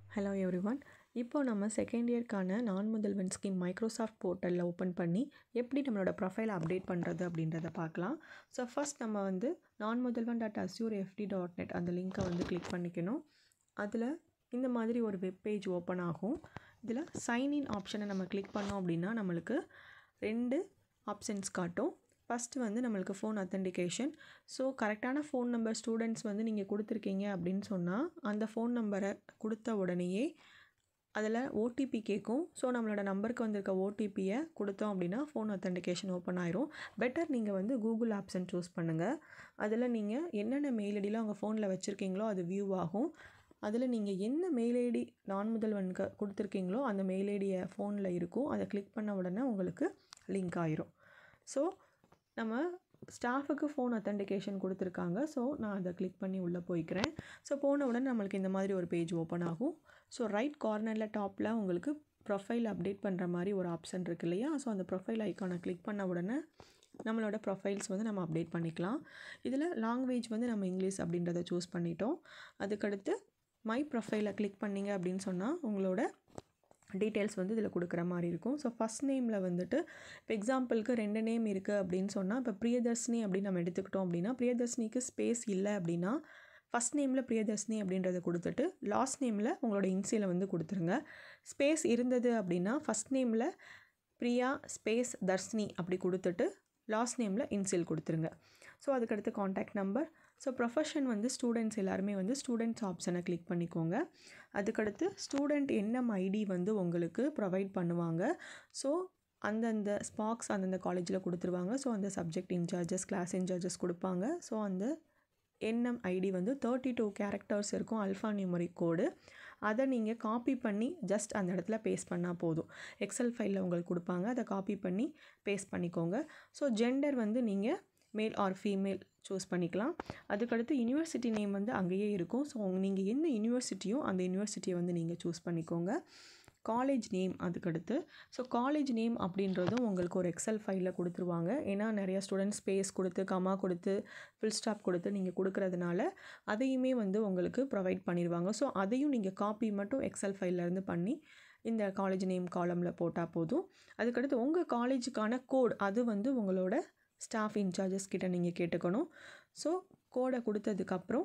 hello every one இப்போ நம்ம second இயர்க்கான நான் முதல்வன் ஸ்கீம் மைக்ரோசாஃப்ட் போர்ட்டலில் ஓப்பன் பண்ணி எப்படி நம்மளோட ப்ரொஃபைல் அப்டேட் பண்ணுறது அப்படின்றத பார்க்கலாம் ஸோ ஃபஸ்ட் நம்ம வந்து Naan Mudhalvan dot Azure FD dot net அந்த லிங்க்கை வந்து கிளிக் பண்ணிக்கணும் அதில் இந்த மாதிரி ஒரு வெப் பேஜ் ஓப்பன் ஆகும் இதில் சைன்இன் ஆப்ஷனை நம்ம கிளிக் பண்ணோம் அப்படின்னா நம்மளுக்கு ரெண்டு ஆப்ஷன்ஸ் காட்டும் ஃபஸ்ட்டு வந்து நம்மளுக்கு ஃபோன் அத்தன்டிகேஷன் ஸோ கரெக்டான ஃபோன் நம்பர் ஸ்டூடெண்ட்ஸ் வந்து நீங்கள் கொடுத்துருக்கீங்க அப்படின்னு சொன்னால் அந்த ஃபோன் நம்பரை கொடுத்த உடனேயே அதில் ஓடிபி கேட்கும் ஸோ நம்மளோட நம்பருக்கு வந்திருக்க ஓடிபியை கொடுத்தோம் அப்படின்னா ஃபோன் அத்தன்டிகேஷன் ஓப்பன் ஆயிரும் பெட்டர் நீங்கள் வந்து கூகுள் ஆப்ஷன் சூஸ் பண்ணுங்கள் அதில் நீங்கள் என்னென்ன மெயில் ஐடியில் உங்கள் ஃபோனில் வச்சுருக்கீங்களோ அது வியூ ஆகும் அதில் நீங்கள் என்ன மெயில் ஐடி நான் முதல்வனுக்கு கொடுத்துருக்கீங்களோ அந்த மெயில் ஐடியை ஃபோனில் இருக்கும் அதை கிளிக் பண்ண உடனே உங்களுக்கு லிங்க் ஆயிரும் ஸோ நம்ம ஸ்டாஃபுக்கு ஃபோன் அத்தன்டிகேஷன் கொடுத்துருக்காங்க ஸோ நான் அதை கிளிக் பண்ணி உள்ளே போய்க்கிறேன் ஸோ போன உடனே நம்மளுக்கு இந்த மாதிரி ஒரு பேஜ் ஓப்பன் ஆகும் ஸோ ரைட் கார்னரில் டாப்பில் உங்களுக்கு ப்ரொஃபைல் அப்டேட் பண்ணுற மாதிரி ஒரு ஆப்ஷன் இருக்கு இல்லையா ஸோ அந்த ப்ரொஃபைல் ஐக்கானை கிளிக் பண்ண உடனே நம்மளோட ப்ரொஃபைல்ஸ் வந்து நம்ம அப்டேட் பண்ணிக்கலாம் இதில் லாங்குவேஜ் வந்து நம்ம இங்கிலீஷ் அப்படின்றத சூஸ் பண்ணிட்டோம் அதுக்கடுத்து மை ப்ரொஃபைலை கிளிக் பண்ணிங்க அப்படின்னு சொன்னால் உங்களோட டீட்டெயில்ஸ் வந்து இதில் கொடுக்குற மாதிரி இருக்கும் ஸோ ஃபஸ்ட் நேமில் வந்துட்டு இப்போ எக்ஸாம்பிளுக்கு ரெண்டு நேம் இருக்குது அப்படின்னு சொன்னால் இப்போ பிரியதர்ஷினி அப்படின்னு நம்ம எடுத்துக்கிட்டோம் அப்படின்னா பிரியதர்ஷினிக்கு ஸ்பேஸ் இல்லை அப்படின்னா ஃபஸ்ட் நேமில் பிரியதர்ஷினி அப்படின்றத கொடுத்துட்டு லாஸ்ட் நேமில் உங்களோட இன்சியலை வந்து கொடுத்துருங்க ஸ்பேஸ் இருந்தது அப்படின்னா ஃபஸ்ட் நேமில் பிரியா ஸ்பேஸ் தர்ஷினி அப்படி கொடுத்துட்டு லாஸ்ட் நேமில் இன்சியல் கொடுத்துருங்க ஸோ அதுக்கடுத்து காண்டாக்ட் நம்பர் ஸோ ப்ரொஃபஷன் வந்து ஸ்டூடெண்ட்ஸ் எல்லாருமே வந்து ஸ்டூடெண்ட்ஸ் ஆப்ஷனை கிளிக் பண்ணிக்கோங்க அதுக்கடுத்து ஸ்டூடெண்ட் என்எம் ஐடி வந்து உங்களுக்கு ப்ரொவைட் பண்ணுவாங்க ஸோ அந்தந்த ஸ்பாக்ஸ் அந்தந்த காலேஜில் கொடுத்துருவாங்க ஸோ அந்த சப்ஜெக்ட் இன்சார்ஜஸ் கிளாஸ் இன்சார்ஜஸ் கொடுப்பாங்க ஸோ அந்த என்எம் ஐடி வந்து தேர்ட்டி டூ கேரக்டர்ஸ் இருக்கும் அல்ஃபா நியூமரிக் கோடு அதை நீங்கள் காப்பி பண்ணி ஜஸ்ட் அந்த இடத்துல பேஸ்ட் பண்ணால் போதும் எக்ஸல் ஃபைலில் உங்களுக்கு கொடுப்பாங்க அதை காப்பி பண்ணி பேஸ்ட் பண்ணிக்கோங்க ஸோ ஜெண்டர் வந்து நீங்கள் மேல் ஆர் ஃபீமேல் சூஸ் பண்ணிக்கலாம் அதுக்கடுத்து யூனிவர்சிட்டி நேம் வந்து அங்கேயே இருக்கும் ஸோ நீங்கள் எந்த யூனிவர்சிட்டியோ அந்த யூனிவர்சிட்டியை வந்து நீங்கள் சூஸ் பண்ணிக்கோங்க காலேஜ் நேம் அதுக்கடுத்து ஸோ காலேஜ் நேம் அப்படின்றதும் உங்களுக்கு ஒரு எக்ஸல் ஃபைலில் கொடுத்துருவாங்க ஏன்னா நிறையா ஸ்டூடெண்ட்ஸ் ஸ்பேஸ் கொடுத்து கமா கொடுத்து ஃபுல் ஸ்டாப் கொடுத்து நீங்கள் கொடுக்குறதுனால அதையுமே வந்து உங்களுக்கு ப்ரொவைட் பண்ணிடுவாங்க ஸோ அதையும் நீங்கள் காப்பி மட்டும் எக்ஸல் ஃபைல்லேருந்து பண்ணி இந்த காலேஜ் நேம் காலமில் போட்டால் போதும் அதுக்கடுத்து உங்கள் காலேஜுக்கான கோட் அது வந்து உங்களோட ஸ்டாஃப் இன்சார்ஜஸ் கிட்ட நீங்கள் கேட்டுக்கணும் ஸோ கோடை கொடுத்ததுக்கப்புறம்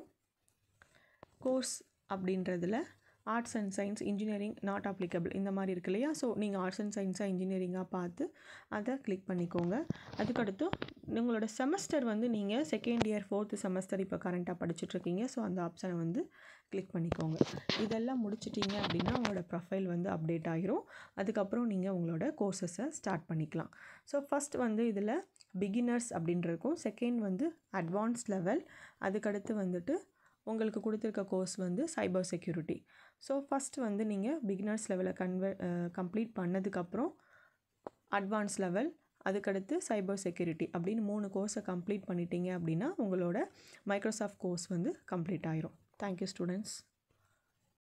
கோர்ஸ் அப்படின்றதுல arts and science engineering not applicable இந்த மாதிரி இருக்கு இல்லையா ஸோ நீங்கள் ஆர்ட்ஸ் அண்ட் சயின்ஸாக இன்ஜினியரிங்காக பார்த்து அதை கிளிக் பண்ணிக்கோங்க அதுக்கடுத்து உங்களோட செமஸ்டர் வந்து நீங்கள் செகண்ட் இயர் ஃபோர்த்து செமஸ்டர் இப்போ கரண்ட்டாக படிச்சுட்ருக்கீங்க ஸோ அந்த ஆப்ஷனை வந்து கிளிக் பண்ணிக்கோங்க இதெல்லாம் முடிச்சிட்டிங்க அப்படின்னா உங்களோட ப்ரொஃபைல் வந்து அப்டேட் ஆகிரும் அதுக்கப்புறம் நீங்கள் உங்களோட கோர்சஸை ஸ்டார்ட் பண்ணிக்கலாம் ஸோ ஃபஸ்ட் வந்து இதில் பிகினர்ஸ் அப்படின்றக்கும் செகண்ட் வந்து அட்வான்ஸ் லெவல் அதுக்கடுத்து வந்துட்டு உங்களுக்கு கொடுத்துருக்க கோர்ஸ் வந்து சைபர் செக்யூரிட்டி ஸோ ஃபஸ்ட் வந்து நீங்கள் பிகினர்ஸ் லெவலில் கன்வெ கம்ப்ளீட் பண்ணதுக்கப்புறம் அட்வான்ஸ் லெவல் அதுக்கடுத்து சைபர் செக்யூரிட்டி அப்படின்னு மூணு கோர்ஸை கம்ப்ளீட் பண்ணிட்டீங்க அப்படின்னா உங்களோட மைக்ரோசாஃப்ட் கோர்ஸ் வந்து கம்ப்ளீட் ஆயிரும் தேங்க்யூ ஸ்டூடெண்ட்ஸ்